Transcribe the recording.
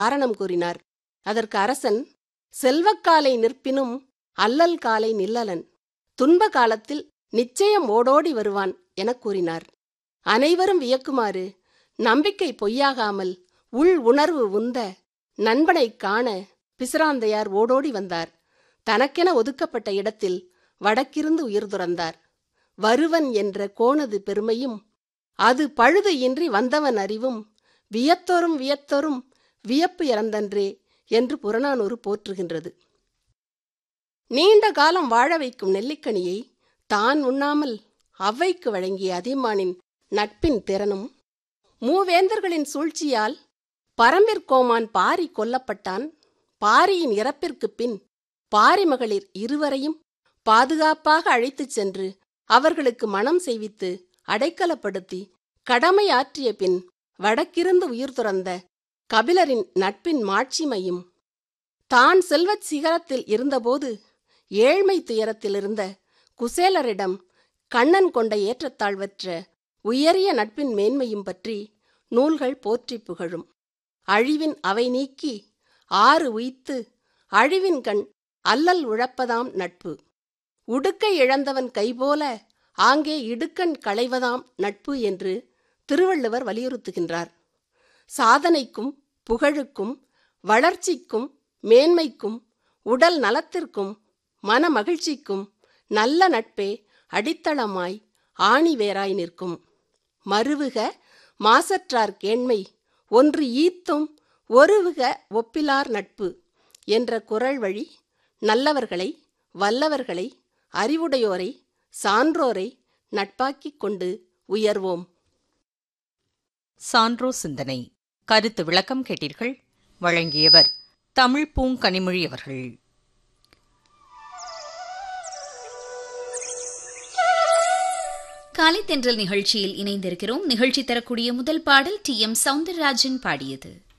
காரணம் கூறினார் அதற்கு அரசன் செல்வக்காலை நிற்பினும் அல்லல் காலை நில்லலன் துன்ப காலத்தில் நிச்சயம் ஓடோடி வருவான் எனக் கூறினார் அனைவரும் வியக்குமாறு நம்பிக்கை பொய்யாகாமல் உள் உணர்வு உந்த நண்பனைக் காண பிசிராந்தையார் ஓடோடி வந்தார் தனக்கென ஒதுக்கப்பட்ட இடத்தில் வடக்கிருந்து உயிர் துறந்தார் வருவன் என்ற கோணது பெருமையும் அது பழுது இன்றி வந்தவன் அறிவும் வியத்தொரும் வியத்தொரும் வியப்பு இறந்தன்றே என்று புறநானூறு போற்றுகின்றது நீண்ட காலம் வாழ வைக்கும் நெல்லிக்கனியை தான் உண்ணாமல் அவ்வைக்கு வழங்கிய அதிமானின் நட்பின் திறனும் மூவேந்தர்களின் சூழ்ச்சியால் பரம்பிற்கோமான் பாரி கொல்லப்பட்டான் பாரியின் இறப்பிற்குப் பின் பாரி மகளிர் இருவரையும் பாதுகாப்பாக அழைத்துச் சென்று அவர்களுக்கு மனம் செய்வித்து அடைக்கலப்படுத்தி கடமை ஆற்றிய பின் வடக்கிருந்து உயிர் துறந்த கபிலரின் நட்பின் மாட்சிமையும் தான் செல்வச் சிகரத்தில் இருந்தபோது ஏழ்மை துயரத்தில் இருந்த குசேலரிடம் கண்ணன் கொண்ட ஏற்றத்தாழ்வற்ற உயரிய நட்பின் மேன்மையும் பற்றி நூல்கள் போற்றி புகழும் அழிவின் அவை நீக்கி ஆறு உய்த்து அழிவின் கண் அல்லல் உழப்பதாம் நட்பு உடுக்கை இழந்தவன் கைபோல ஆங்கே இடுக்கண் களைவதாம் நட்பு என்று திருவள்ளுவர் வலியுறுத்துகின்றார் சாதனைக்கும் புகழுக்கும் வளர்ச்சிக்கும் மேன்மைக்கும் உடல் நலத்திற்கும் மன மகிழ்ச்சிக்கும் நல்ல நட்பே அடித்தளமாய் ஆணிவேராய் நிற்கும் மருவுக மாசற்றார் கேண்மை ஒன்று ஈத்தும் ஒருவுக ஒப்பிலார் நட்பு என்ற குரல் வழி நல்லவர்களை வல்லவர்களை அறிவுடையோரை சான்றோரை நட்பாக்கிக் கொண்டு உயர்வோம் சான்றோ சிந்தனை கருத்து விளக்கம் கேட்டீர்கள் வழங்கியவர் தமிழ் பூங்கனிமொழி அவர்கள் காலை தென்றல் நிகழ்ச்சியில் இணைந்திருக்கிறோம் நிகழ்ச்சி தரக்கூடிய முதல் பாடல் டி எம் சவுந்தரராஜன் பாடியது